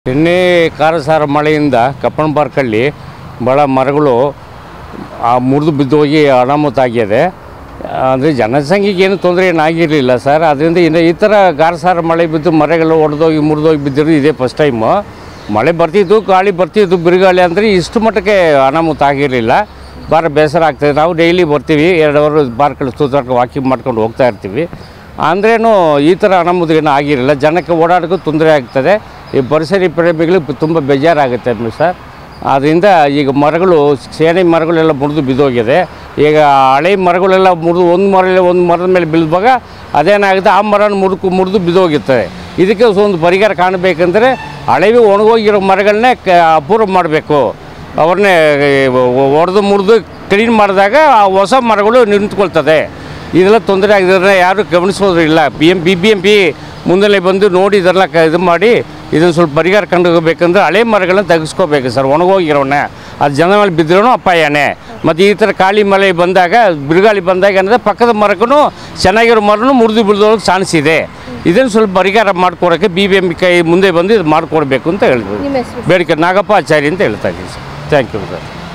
ನಿನ್ನೆ ಕಾರಸಾರ ಮಳೆಯಿಂದ ಕಪ್ಪಣ ಪಾರ್ಕಲ್ಲಿ ಭಾಳ ಮರಗಳು ಆ ಮುರಿದು ಬಿದ್ದೋಗಿ ಅನಾಹುತಾಗಿದೆ ಅಂದರೆ ಜನಸಂಖ್ಯೆಗೆ ಏನು ತೊಂದರೆ ಏನಾಗಿರಲಿಲ್ಲ ಸರ್ ಅದರಿಂದ ಇನ್ನು ಈ ಥರ ಕಾರಸಾರ ಮಳೆ ಬಿದ್ದು ಮರಗಳು ಒಡೆದೋಗಿ ಮುರಿದೋಗಿ ಬಿದ್ದಿರೋದು ಇದೇ ಫಸ್ಟ್ ಟೈಮು ಮಳೆ ಬರ್ತಿದ್ದು ಗಾಳಿ ಬರ್ತಿದ್ದು ಬಿರುಗಾಳಿ ಅಂದರೆ ಇಷ್ಟು ಮಟ್ಟಕ್ಕೆ ಅನಾಹುತ ಆಗಿರಲಿಲ್ಲ ಭಾಳ ಬೇಸರ ಆಗ್ತದೆ ನಾವು ಡೈಲಿ ಬರ್ತೀವಿ ಎರಡು ಅವರು ಪಾರ್ಕಲ್ಲಿ ಸುತ್ತಾಡ್ಕೊಂಡು ವಾಕಿಂಗ್ ಮಾಡ್ಕೊಂಡು ಹೋಗ್ತಾ ಇರ್ತೀವಿ ಅಂದ್ರೇನು ಈ ಥರ ಅನಾಹುತ ಏನೂ ಆಗಿರಲಿಲ್ಲ ಜನಕ್ಕೆ ಓಡಾಡೋಕ್ಕೂ ತೊಂದರೆ ಆಗ್ತದೆ ಈ ಪರಿಸರ ಪ್ರೇಮಿಗಳಿಗೆ ತುಂಬ ಬೇಜಾರಾಗುತ್ತೆ ಸರ್ ಆದ್ದರಿಂದ ಈಗ ಮರಗಳು ಸೇನೆ ಮರಗಳೆಲ್ಲ ಮುರಿದು ಬಿದ್ದೋಗಿದೆ ಈಗ ಹಳೆ ಮರಗಳೆಲ್ಲ ಮುರಿದು ಒಂದು ಮರ ಒಂದು ಮರದ ಮೇಲೆ ಬೀಳ್ದಾಗ ಅದೇನಾಗುತ್ತೆ ಆ ಮರನ ಮುರುಕು ಮುರಿದು ಬಿದ್ದೋಗಿರ್ತದೆ ಇದಕ್ಕೆ ಒಂದು ಪರಿಹಾರ ಕಾಣಬೇಕಂದ್ರೆ ಹಳೆವಿ ಒಣಗೋಗಿರೋ ಮರಗಳನ್ನೇ ಕ ಅಪೂರ್ವ ಮಾಡಬೇಕು ಅವ್ರನ್ನೇ ಒಡೆದು ಮುರಿದು ಕ್ಲೀನ್ ಮಾಡಿದಾಗ ಆ ಹೊಸ ಮರಗಳು ನಿಂತ್ಕೊಳ್ತದೆ ಇದೆಲ್ಲ ತೊಂದರೆ ಆಗಿದ್ರೆ ಯಾರು ಗಮನಿಸೋದು ಇಲ್ಲ P M B B M P ಮುಂದೆಲೆ ಬಂದು ನೋಡಿ ಇದೆಲ್ಲ ಕ ಇದು ಮಾಡಿ ಇದನ್ನು ಸ್ವಲ್ಪ ಪರಿಹಾರ ಕಂಡುಕೋಬೇಕಂದ್ರೆ ಹಳೆ ಮರಗಳನ್ನ ತೆಗೆಸ್ಕೋಬೇಕು ಸರ್ ಒಣಗೋಗಿರೋಣ ಅದು ಜನ ಮೇಲೆ ಬಿದ್ದರೂ ಅಪಾಯನೇ ಮತ್ತು ಈ ಥರ ಕಾಳಿ ಮಳೆ ಬಂದಾಗ ಬಿರುಗಾಳಿ ಬಂದಾಗ ಏನಂದರೆ ಪಕ್ಕದ ಮರಕ್ಕೂ ಚೆನ್ನಾಗಿರೋ ಮರನೂ ಮುರಿದು ಬಿಡ್ದೋಳಕ್ಕೆ ಚಾನ್ಸ್ ಇದೆ ಇದನ್ನು ಸ್ವಲ್ಪ ಪರಿಹಾರ ಮಾಡ್ಕೊಡೋಕ್ಕೆ ಬಿ ಬಿ ಎಮ್ ಪಿ ಕೈ ಮುಂದೆ ಬಂದು ಇದು ಮಾಡಿಕೊಡ್ಬೇಕು ಅಂತ ಹೇಳ್ಬೋದು ನಿಮ್ಮ ಹೆಸರು ಬೇಡಿಕೆ ನಾಗಪ್ಪ ಆಚಾರ್ಯ ಅಂತ ಹೇಳ್ತಾ ಇದ್ದೀನಿ ಸರ್ ಥ್ಯಾಂಕ್ ಯು ಸರ್